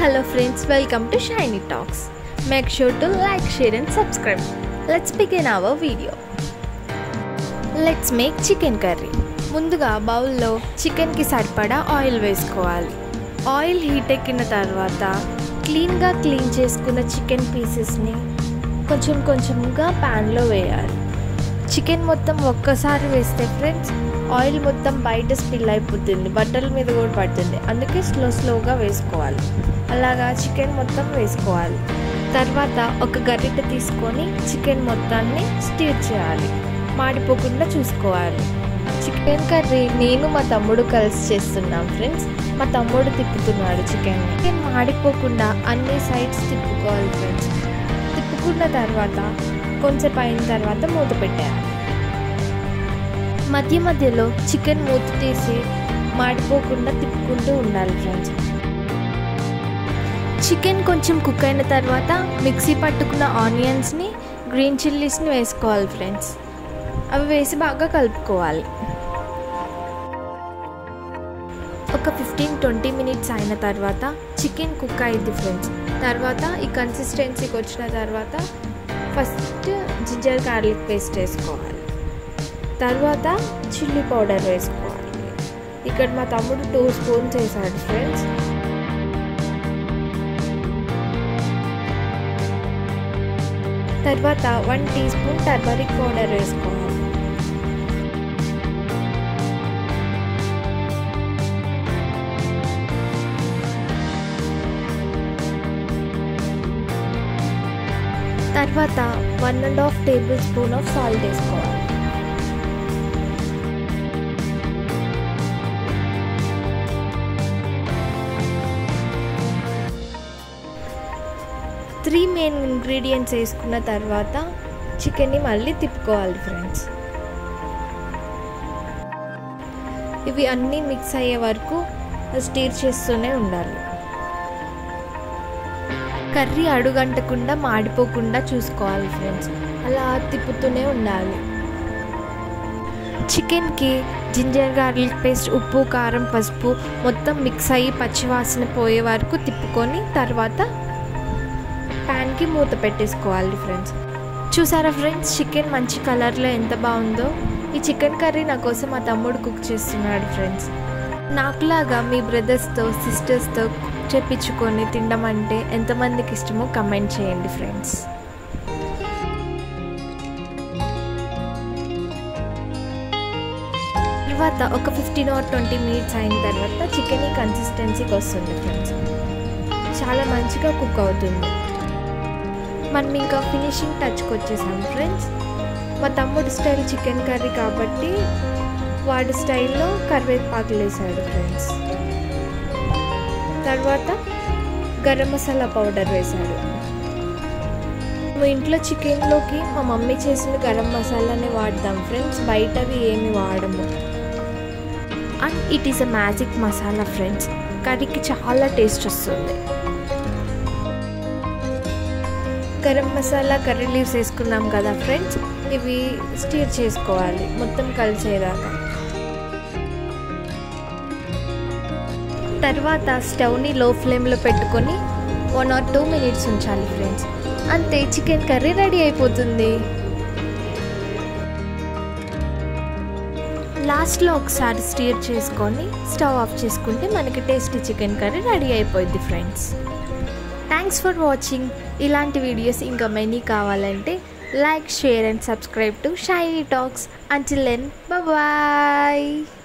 Hello friends, welcome to Shiny Talks. Make sure to like, share and subscribe. Let's begin our video. Let's make chicken curry. ముందుగా బౌల్లో చికెన్కి సరిపడా oil వేసుకోవాలి oil heat ఎక్కిన తర్వాత క్లీన్గా క్లీన్ చేసుకున్న చికెన్ పీసెస్ని కొంచెం కొంచెంగా ప్యాన్లో వేయాలి చికెన్ మొత్తం ఒక్కసారి వేస్తే ఫ్రెండ్స్ ఆయిల్ మొత్తం బయట స్పిల్ అయిపోతుంది బట్టల మీద కూడా పడుతుంది అందుకే స్లో స్లోగా వేసుకోవాలి అలాగా చికెన్ మొత్తం వేసుకోవాలి తర్వాత ఒక గరిటె తీసుకొని చికెన్ మొత్తాన్ని స్టీర్ చేయాలి మాడిపోకుండా చూసుకోవాలి చికెన్ కర్రీ నేను మా తమ్ముడు కలిసి చేస్తున్నాం ఫ్రెండ్స్ మా తమ్ముడు తిప్పుతున్నాడు చికెన్ చికెన్ మాడిపోకుండా అన్ని సైడ్స్ తిప్పుకోవాలి ఫ్రెండ్స్ తిప్పుకున్న తర్వాత కొంచెం అయిన తర్వాత మూత పెట్టేయాలి మధ్య మధ్యలో చికెన్ మూత తీసి మాడిపోకుండా తిప్పుకుంటూ ఉండాలి ఫ్రెండ్స్ చికెన్ కొంచెం కుక్ అయిన తర్వాత మిక్సీ పట్టుకున్న ఆనియన్స్ని గ్రీన్ చిల్లీస్ని వేసుకోవాలి ఫ్రెండ్స్ అవి వేసి బాగా కలుపుకోవాలి ఒక ఫిఫ్టీన్ ట్వంటీ మినిట్స్ అయిన తర్వాత చికెన్ కుక్ అయింది ఫ్రెండ్స్ తర్వాత ఈ కన్సిస్టెన్సీకి వచ్చిన తర్వాత ఫస్ట్ జింజర్ గార్లిక్ పేస్ట్ వేసుకోవాలి తర్వాత చిల్లీ పౌడర్ వేసుకోవాలి ఇక్కడ మా తమ్ముడు టూ స్పూన్స్ వేసాడు ఫ్రెండ్స్ తర్వాత one teaspoon turmeric powder వేసుకోవాలి తర్వాత one and half tablespoon of salt వేసుకోవాలి త్రీ మెయిన్ ఇంగ్రీడియంట్స్ వేసుకున్న తర్వాత చికెన్ని మళ్ళీ తిప్పుకోవాలి ఫ్రెండ్స్ ఇవి అన్నీ మిక్స్ అయ్యే వరకు స్టీర్ చేస్తూనే ఉండాలి కర్రీ అడుగంటకుండా మాడిపోకుండా చూసుకోవాలి ఫ్రెండ్స్ అలా తిప్పుతూనే ఉండాలి చికెన్కి జింజర్ గార్లిక్ పేస్ట్ ఉప్పు కారం పసుపు మొత్తం మిక్స్ అయ్యి పచ్చివాసన పోయే వరకు తిప్పుకొని తర్వాత ప్యాన్కి మూత పెట్టేసుకోవాలి ఫ్రెండ్స్ చూసారా ఫ్రెండ్స్ చికెన్ మంచి కలర్లో ఎంత బాగుందో ఈ చికెన్ కర్రీ నా కోసం మా తమ్ముడు కుక్ చేస్తున్నాడు ఫ్రెండ్స్ నాకులాగా మీ బ్రదర్స్తో సిస్టర్స్తో కుక్ చేపించుకొని తినడం అంటే ఎంతమందికి ఇష్టమో కమెంట్ చేయండి ఫ్రెండ్స్ తర్వాత ఒక ఫిఫ్టీన్ ఆర్ ట్వంటీ మినిట్స్ అయిన తర్వాత చికెన్ ఈ కన్సిస్టెన్సీకి వస్తుంది ఫ్రెండ్స్ చాలా మంచిగా కుక్ అవుతుంది మనం ఇంకా ఫినిషింగ్ టచ్కి వచ్చేసాం ఫ్రెండ్స్ మా తమ్ముడు స్టైల్ చికెన్ కర్రీ కాబట్టి వాడి స్టైల్లో కరివేపాకులు వేసాడు ఫ్రెండ్స్ తర్వాత గరం మసాలా పౌడర్ వేశాడు మేము ఇంట్లో చికెన్లోకి మా మమ్మీ చేసిన గరం మసాలానే వాడదాం ఫ్రెండ్స్ బయటవి ఏమి వాడము and it is a magic masala friends కర్రీకి చాలా టేస్ట్ వస్తుంది గరం మసాలా కర్రీ లీవ్స్ వేసుకున్నాం కదా ఫ్రెండ్స్ ఇవి స్టీర్ చేసుకోవాలి మొత్తం కలిసేదాకా తర్వాత స్టవ్ని లో ఫ్లేమ్లో పెట్టుకొని వన్ ఆర్ టూ మినిట్స్ ఉంచాలి ఫ్రెండ్స్ అంతే చికెన్ కర్రీ రెడీ అయిపోతుంది లాస్ట్లో ఒకసారి స్టీర్ చేసుకొని స్టవ్ ఆఫ్ చేసుకుంటే మనకి టేస్టీ చికెన్ కర్రీ రెడీ అయిపోయింది ఫ్రెండ్స్ థ్యాంక్స్ ఫర్ వాచింగ్ ఇలాంటి వీడియోస్ ఇంకా మెనీ కావాలంటే like share and subscribe to Shiny Talks until then bye